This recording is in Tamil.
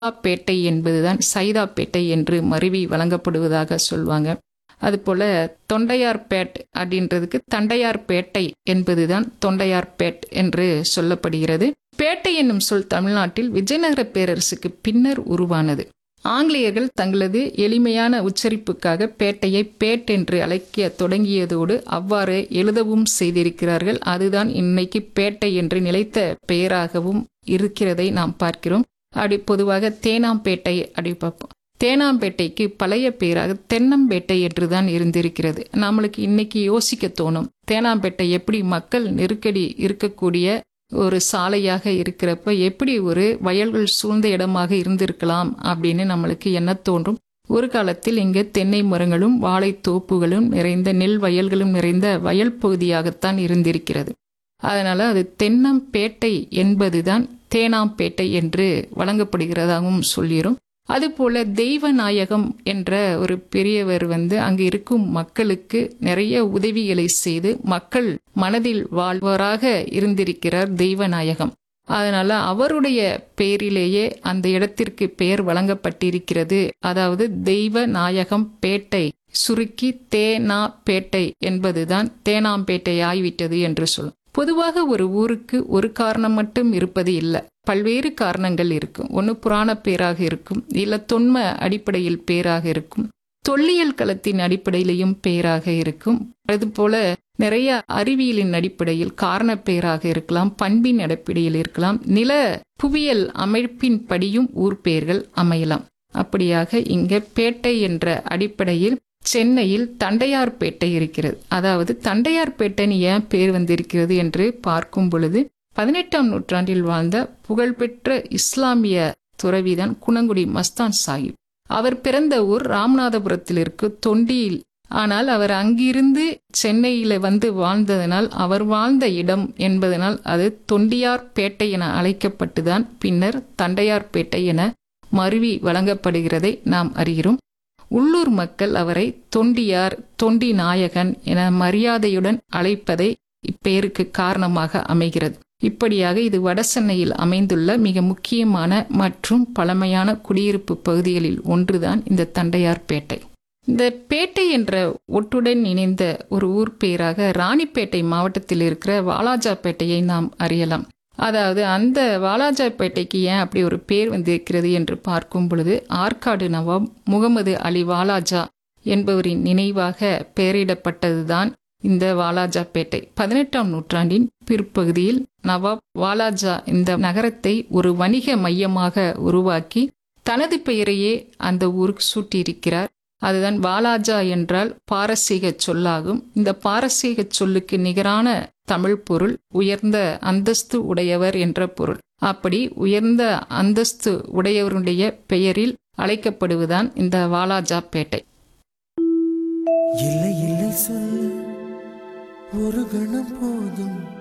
பேட்டை என்பதுதான் சைதாப்பேட்டை என்று மருவி வழங்கப்படுவதாக சொல்வாங்க அதுபோல தொண்டையார்பேட் அப்படின்றதுக்கு தண்டையார்பேட்டை என்பதுதான் தொண்டையார்பேட் என்று சொல்லப்படுகிறது பேட்டை என்னும் சொல் தமிழ்நாட்டில் விஜயநகர பேரரசுக்கு பின்னர் உருவானது ஆங்கிலேயர்கள் தங்களது எளிமையான உச்சரிப்புக்காக பேட்டையை பேட் என்று அழைக்க தொடங்கியதோடு அவ்வாறு எழுதவும் செய்திருக்கிறார்கள் அதுதான் இன்னைக்கு பேட்டை என்று நிலைத்த பெயராகவும் இருக்கிறதை நாம் பார்க்கிறோம் அப்படி பொதுவாக தேனாம்பேட்டை அப்படி பார்ப்போம் தேனாம்பேட்டைக்கு பழைய பெயராக தென்னம்பேட்டை என்றுதான் இருந்திருக்கிறது நம்மளுக்கு இன்னைக்கு யோசிக்க தோணும் தேனாம்பேட்டை எப்படி மக்கள் நெருக்கடி இருக்கக்கூடிய ஒரு சாலையாக இருக்கிறப்ப எப்படி ஒரு வயல்கள் சூழ்ந்த இடமாக இருந்திருக்கலாம் அப்படின்னு நம்மளுக்கு என்ன தோன்றும் ஒரு காலத்தில் இங்கு தென்னை மரங்களும் வாழைத்தோப்புகளும் நிறைந்த நெல் வயல்களும் நிறைந்த வயல் பகுதியாகத்தான் இருந்திருக்கிறது அதனால அது தென்னம்பேட்டை என்பதுதான் தேனாம்பேட்டை என்று வழங்கப்படுகிறதாகவும் சொல்லிடும் அதுபோல தெய்வநாயகம் என்ற ஒரு பெரியவர் வந்து அங்கு இருக்கும் மக்களுக்கு நிறைய உதவிகளை செய்து மக்கள் மனதில் வாழ்வராக இருந்திருக்கிறார் தெய்வநாயகம் அதனால அவருடைய பெயரிலேயே அந்த இடத்திற்கு பெயர் வழங்கப்பட்டிருக்கிறது அதாவது தெய்வ நாயகம் பேட்டை சுருக்கி தேனா பேட்டை என்பதுதான் தேனாம்பேட்டை ஆய்விட்டது என்று சொல்லும் பொதுவாக ஒரு ஊருக்கு ஒரு காரணம் மட்டும் இருப்பது இல்லை பல்வேறு காரணங்கள் இருக்கும் ஒன்று புராண பேராக இருக்கும் இல்லை தொன்ம அடிப்படையில் பேராக இருக்கும் தொல்லியல் களத்தின் அடிப்படையிலையும் பேராக இருக்கும் அதுபோல நிறைய அறிவியலின் அடிப்படையில் காரண பெயராக இருக்கலாம் பண்பின் அடிப்படையில் இருக்கலாம் நில புவியியல் அமைப்பின் படியும் ஊர் பெயர்கள் அமையலாம் அப்படியாக இங்க பேட்டை என்ற அடிப்படையில் சென்னையில் தண்டையார்பேட்டை இருக்கிறது அதாவது தண்டையார்பேட்டைன்னு ஏன் பேர் வந்திருக்கிறது என்று பார்க்கும் பொழுது பதினெட்டாம் நூற்றாண்டில் வாழ்ந்த புகழ்பெற்ற இஸ்லாமிய துறவிதான் குணங்குடி மஸ்தான் சாஹிப் அவர் பிறந்த ஊர் ராமநாதபுரத்தில் இருக்கு தொண்டியில் ஆனால் அவர் அங்கிருந்து சென்னையில வந்து வாழ்ந்ததனால் அவர் வாழ்ந்த இடம் என்பதனால் அது தொண்டியார் பேட்டை என அழைக்கப்பட்டுதான் பின்னர் தண்டையார்பேட்டை என மருவி வழங்கப்படுகிறதை நாம் அறிகிறோம் உள்ளூர் மக்கள் அவரை தொண்டியார் தொண்டி நாயகன் என மரியாதையுடன் அழைப்பதை இப்பெயருக்கு காரணமாக அமைகிறது இப்படியாக இது வடசென்னையில் அமைந்துள்ள மிக முக்கியமான மற்றும் பழமையான குடியிருப்பு பகுதிகளில் ஒன்றுதான் இந்த தண்டையார்பேட்டை இந்த பேட்டை என்ற ஒட்டுடன் இணைந்த ஒரு ஊர் பெயராக ராணிப்பேட்டை மாவட்டத்தில் இருக்கிற வாலாஜாப்பேட்டையை நாம் அறியலாம் அதாவது அந்த வாலாஜாப்பேட்டைக்கு ஏன் அப்படி ஒரு பேர் வந்திருக்கிறது என்று பார்க்கும் பொழுது ஆற்காடு நவாப் முகமது அலி வாலாஜா என்பவரின் நினைவாக பெயரிடப்பட்டதுதான் இந்த வாலாஜாப்பேட்டை பதினெட்டாம் நூற்றாண்டின் பிற்பகுதியில் நவாப் வாலாஜா இந்த நகரத்தை ஒரு வணிக மையமாக உருவாக்கி தனது பெயரையே அந்த ஊருக்கு சூட்டியிருக்கிறார் அதுதான் வாலாஜா என்றால் பாரசீக சொல்லாகும் இந்த பாரசீக சொல்லுக்கு நிகரான தமிழ் பொருள் உயர்ந்த அந்தஸ்து உடையவர் என்ற பொருள் அப்படி உயர்ந்த அந்தஸ்து உடையவருடைய பெயரில் அழைக்கப்படுவதுதான் இந்த வாலாஜா பேட்டை இல்லை இல்லை சொல்ல ஒரு கணம் போதும்